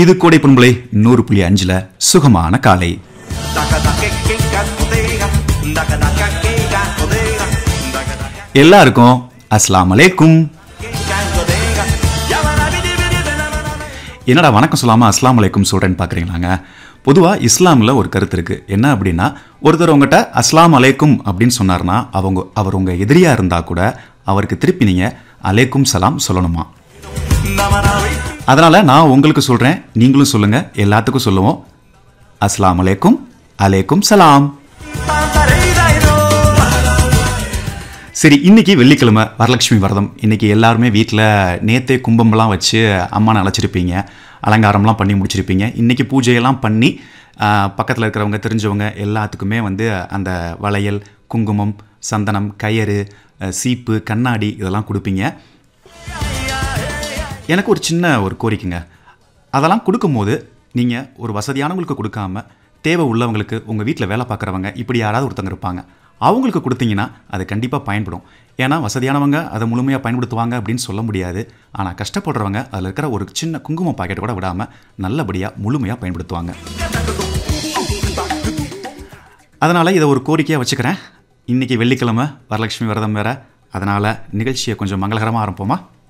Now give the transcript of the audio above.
இது கோடை பண்பலை நூறு புள்ளி அஞ்சுல சுகமான காலை Daca daca que cacodega, daca daca que cacodega, daca daca எல்லாருக்கும் அஸ்லாம் அலைக்கும் que cacodega. Ya van a vivir de la mano. என்னடா வணக்கம் சொல்லாம அஸ்லாம் அலைக்கும் சொல்றேன்னு பாக்குறீங்களாங்க பொதுவா இஸ்லாம்ல ஒரு கருத்து இருக்கு என்ன அப்படின்னா ஒருத்தர் உங்ககிட்ட அஸ்லாம் அலைக்கும் அப்படின்னு சொன்னார்னா அவங்க அவர் உங்க எதிரியா இருந்தா கூட அவருக்கு திருப்பி நீங்க அலைக்கும் சலாம் சொல்லணுமா Namanawi, அதனால நான் உங்களுக்கு சொல்றேன் நீங்களும் சொல்லுங்க எல்லாத்துக்கும் சொல்லுவோம் அஸ்லாம் அலைக்கும் அலைக்கும் சலாம் pantareirairo. சரி இன்னைக்கு வெள்ளிக்கிழமை வரலட்சுமி விரதம் இன்னைக்கு எல்லாருமே வீட்டில் நேத்தே கும்பம்லாம் வச்சு அம்மானை அழைச்சிருப்பீங்க அலங்காரம்லாம் பண்ணி முடிச்சிருப்பீங்க இன்னைக்கு பூஜையெல்லாம் பண்ணி பக்கத்தில் இருக்கிறவங்க தெரிஞ்சவங்க எல்லாத்துக்குமே வந்து அந்த வளையல் குங்குமம் சந்தனம் கயிறு அஹ், சீப்பு கண்ணாடி இதெல்லாம் கொடுப்பீங்க எனக்கு ஒரு சின்ன ஒரு கோரிக்கைங்க அதெல்லாம் கொடுக்கும்போது நீங்கள் ஒரு வசதியானவங்களுக்கு கொடுக்காம தேவை உள்ளவங்களுக்கு உங்கள் வீட்டில் வேலை பார்க்குறவங்க இப்படி யாராவது ஒருத்தங்க இருப்பாங்க அவங்களுக்கு கொடுத்தீங்கன்னா அது கண்டிப்பாக பயன்படும் ஏன்னா வசதியானவங்க அதை முழுமையாக பயன்படுத்துவாங்க அப்படின்னு சொல்ல முடியாது ஆனால் கஷ்டப்படுறவங்க அதில் இருக்கிற ஒரு சின்ன குங்குமம் பாக்கெட் கூட விடாமல் நல்லபடியாக முழுமையாக பயன்படுத்துவாங்க அதனால் இதை ஒரு கோரிக்கையாக வச்சுக்கிறேன் இன்றைக்கி வெள்ளிக்கிழமை வரலட்சுமி விரதம் வேறு அதனால் நிகழ்ச்சியை கொஞ்சம் மங்களகரமாக ஆரம்பிப்போமா